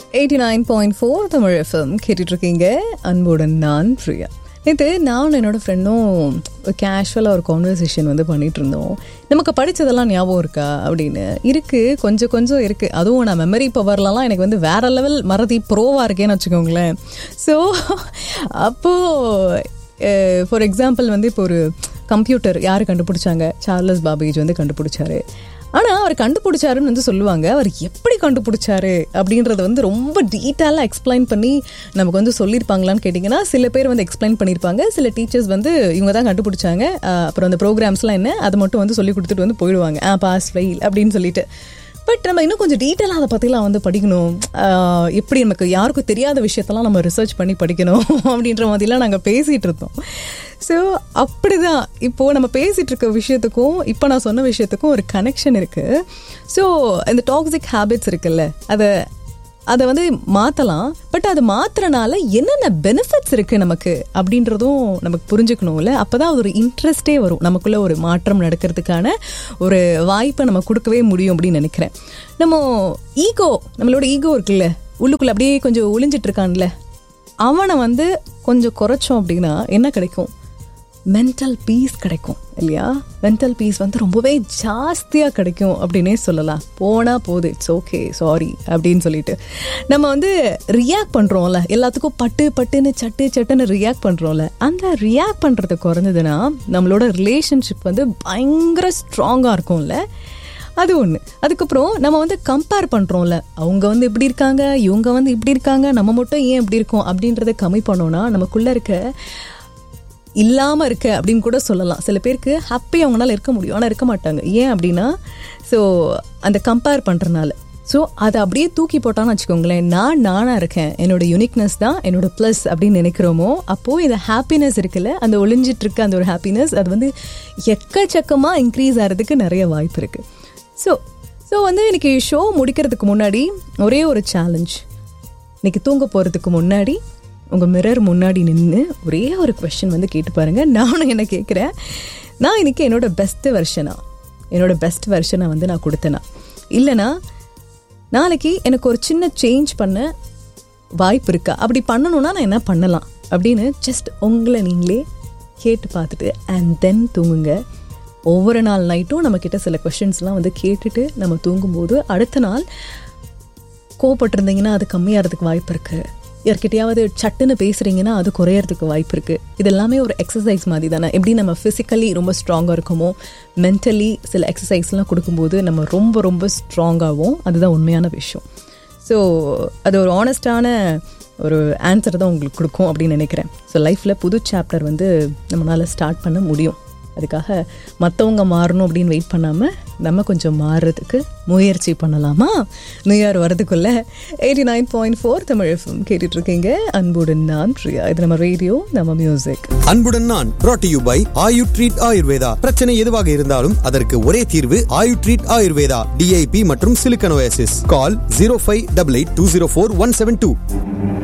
eighty nine point four Tamil FM கேட்டுட்ருக்கீங்க அன்புடன் நான் பிரியா நேற்று நான் என்னோட ஃப்ரெண்டும் கேஷுவலாக ஒரு கான்வர்சேஷன் வந்து பண்ணிட்டு இருந்தோம் நமக்கு படித்ததெல்லாம் ஞாபகம் இருக்கா அப்படின்னு இருக்குது கொஞ்சம் கொஞ்சம் இருக்குது அதுவும் நான் மெமரி பவர்லலாம் எனக்கு வந்து வேற லெவல் மறதி ப்ரோவாக இருக்கேன்னு வச்சுக்கோங்களேன் ஸோ அப்போது ஃபார் எக்ஸாம்பிள் வந்து இப்போ ஒரு கம்ப்யூட்டர் யார் கண்டுபிடிச்சாங்க சார்லஸ் பாபேஜ் வந்து கண்டுபிடிச்சாரு ஆனால் அவர் கண்டுபிடிச்சாருன்னு வந்து சொல்லுவாங்க அவர் எப்படி கண்டுபிடிச்சாரு அப்படின்றத வந்து ரொம்ப டீட்டெயிலாக எக்ஸ்பிளைன் பண்ணி நமக்கு வந்து சொல்லியிருப்பாங்களான்னு கேட்டிங்கன்னா சில பேர் வந்து எக்ஸ்பிளைன் பண்ணியிருப்பாங்க சில டீச்சர்ஸ் வந்து இவங்க தான் கண்டுபிடிச்சாங்க அஹ் அப்புறம் அந்த ப்ரோக்ராம்ஸ்லாம் என்ன அதை மட்டும் வந்து சொல்லி கொடுத்துட்டு வந்து போயிடுவாங்க ஆ பாஸ் ஃபெயில் அப்படின்னு சொல்லிட்டு பட் நம்ம இன்னும் கொஞ்சம் டீட்டெயிலாக அதை பற்றிலாம் வந்து படிக்கணும் ஆஹ் எப்படி நமக்கு யாருக்கும் தெரியாத விஷயத்தெல்லாம் நம்ம ரிசர்ச் பண்ணி படிக்கணும் அப்படின்ற மாதிரிலாம் நாங்கள் பேசிகிட்டு இருந்தோம் ஸோ அப்படிதான் இப்போது நம்ம பேசிகிட்டு இருக்க விஷயத்துக்கும் இப்போ நான் சொன்ன விஷயத்துக்கும் ஒரு கனெக்ஷன் இருக்குது ஸோ இந்த டாக்ஸிக் ஹேபிட்ஸ் இருக்குல்ல அதை அதை வந்து மாற்றலாம் பட் அது மாத்துறனால என்னென்ன பெனிஃபிட்ஸ் இருக்குது நமக்கு அப்படின்றதும் நமக்கு புரிஞ்சுக்கணும்ல அப்போ தான் ஒரு இன்ட்ரெஸ்டே வரும் நமக்குள்ள ஒரு மாற்றம் நடக்கிறதுக்கான ஒரு வாய்ப்பை நம்ம கொடுக்கவே முடியும் அப்படின்னு நினைக்கிறேன் நம்ம ஈகோ நம்மளோட ஈகோ இருக்குல்ல உள்ளுக்குள்ள அப்படியே கொஞ்சம் ஒளிஞ்சிட்டு இருக்கான்ல அவனை வந்து கொஞ்சம் குறைச்சோம் அப்படின்னா என்ன கிடைக்கும் மென்டல் பீஸ் கிடைக்கும் இல்லையா மென்டல் பீஸ் வந்து ரொம்பவே ஜாஸ்தியாக கிடைக்கும் அப்படின்னே சொல்லலாம் போனால் போகுது இட்ஸ் ஓகே சாரி அப்படின்னு சொல்லிட்டு நம்ம வந்து ரியாக்ட் பண்ணுறோம்ல எல்லாத்துக்கும் பட்டு பட்டுன்னு சட்டு சட்டுன்னு ரியாக்ட் பண்ணுறோம்ல அந்த ரியாக்ட் பண்ணுறது குறைஞ்சதுன்னா நம்மளோட ரிலேஷன்ஷிப் வந்து பயங்கர ஸ்ட்ராங்காக இருக்கும்ல அது ஒன்று அதுக்கப்புறம் நம்ம வந்து கம்பேர் பண்ணுறோம்ல அவங்க வந்து இப்படி இருக்காங்க இவங்க வந்து இப்படி இருக்காங்க நம்ம மட்டும் ஏன் இப்படி இருக்கோம் அப்படின்றத கம்மி பண்ணோன்னா நமக்குள்ளே இருக்க இல்லாமல் இருக்க அப்படின்னு கூட சொல்லலாம் சில பேருக்கு ஹாப்பி அவங்களால இருக்க முடியும் ஆனால் இருக்க மாட்டாங்க ஏன் அப்படின்னா ஸோ அந்த கம்பேர் பண்ணுறனால ஸோ அதை அப்படியே தூக்கி போட்டான்னு வச்சுக்கோங்களேன் நான் நானாக இருக்கேன் என்னோட யூனிக்னஸ் தான் என்னோட ப்ளஸ் அப்படின்னு நினைக்கிறோமோ அப்போது இந்த ஹாப்பினஸ் இருக்குல்ல அந்த ஒளிஞ்சிட்டு இருக்க அந்த ஒரு ஹாப்பினஸ் அது வந்து எக்கச்சக்கமாக இன்க்ரீஸ் ஆகிறதுக்கு நிறைய வாய்ப்பு இருக்குது ஸோ ஸோ வந்து இன்னைக்கு ஷோ முடிக்கிறதுக்கு முன்னாடி ஒரே ஒரு சேலஞ்ச் இன்னைக்கு தூங்க போகிறதுக்கு முன்னாடி உங்கள் மிரர் முன்னாடி நின்று ஒரே ஒரு கொஷின் வந்து கேட்டு பாருங்கள் நானும் என்ன கேட்குறேன் நான் இன்னைக்கு என்னோட பெஸ்ட் வெர்ஷனா என்னோட பெஸ்ட் வெர்ஷனை வந்து நான் கொடுத்தேனா இல்லைனா நாளைக்கு எனக்கு ஒரு சின்ன சேஞ்ச் பண்ண வாய்ப்பு இருக்கா அப்படி பண்ணணும்னா நான் என்ன பண்ணலாம் அப்படின்னு ஜஸ்ட் உங்களை நீங்களே கேட்டு பார்த்துட்டு அண்ட் தென் தூங்குங்க ஒவ்வொரு நாள் நைட்டும் நம்மக்கிட்ட சில கொஷின்ஸ்லாம் வந்து கேட்டுட்டு நம்ம தூங்கும்போது அடுத்த நாள் கோவப்பட்டிருந்தீங்கன்னா அது கம்மியாகிறதுக்கு வாய்ப்பு இருக்குது யார்கிட்டயாவது சட்டுன்னு பேசுகிறீங்கன்னா அது குறையறதுக்கு வாய்ப்பு இருக்குது இது எல்லாமே ஒரு எக்ஸசைஸ் மாதிரி தானே எப்படி நம்ம ஃபிசிக்கலி ரொம்ப ஸ்ட்ராங்காக இருக்கோமோ மென்டலி சில எக்ஸசைஸ்லாம் கொடுக்கும்போது நம்ம ரொம்ப ரொம்ப ஸ்ட்ராங்காகவும் அதுதான் உண்மையான விஷயம் ஸோ அது ஒரு ஆனஸ்டான ஒரு ஆன்சர் தான் உங்களுக்கு கொடுக்கும் அப்படின்னு நினைக்கிறேன் ஸோ லைஃப்பில் புது சாப்டர் வந்து நம்மளால் ஸ்டார்ட் பண்ண முடியும் அதுக்காக மற்றவங்க மாறணும் அப்படின்னு வெயிட் பண்ணாமல் நம்ம கொஞ்சம் மாறுறதுக்கு முயற்சி பண்ணலாமா நியூ இயர் வரதுக்குள்ள eighty nine point four Tamil FM கேட்டுட்ருக்கீங்க அன்புடன் நான் பிரியா இது நம்ம ரேடியோ நம்ம மியூசிக் அன்புடன் நான் brought to you by Ayu treat Ayurveda பிரச்சனை எதுவாக இருந்தாலும் அதற்கு ஒரே தீர்வு ஆயு ட்ரீட் ஆயுர்வேதா டிஐபி மற்றும் silicosis call zero five double eight two zero four one seven two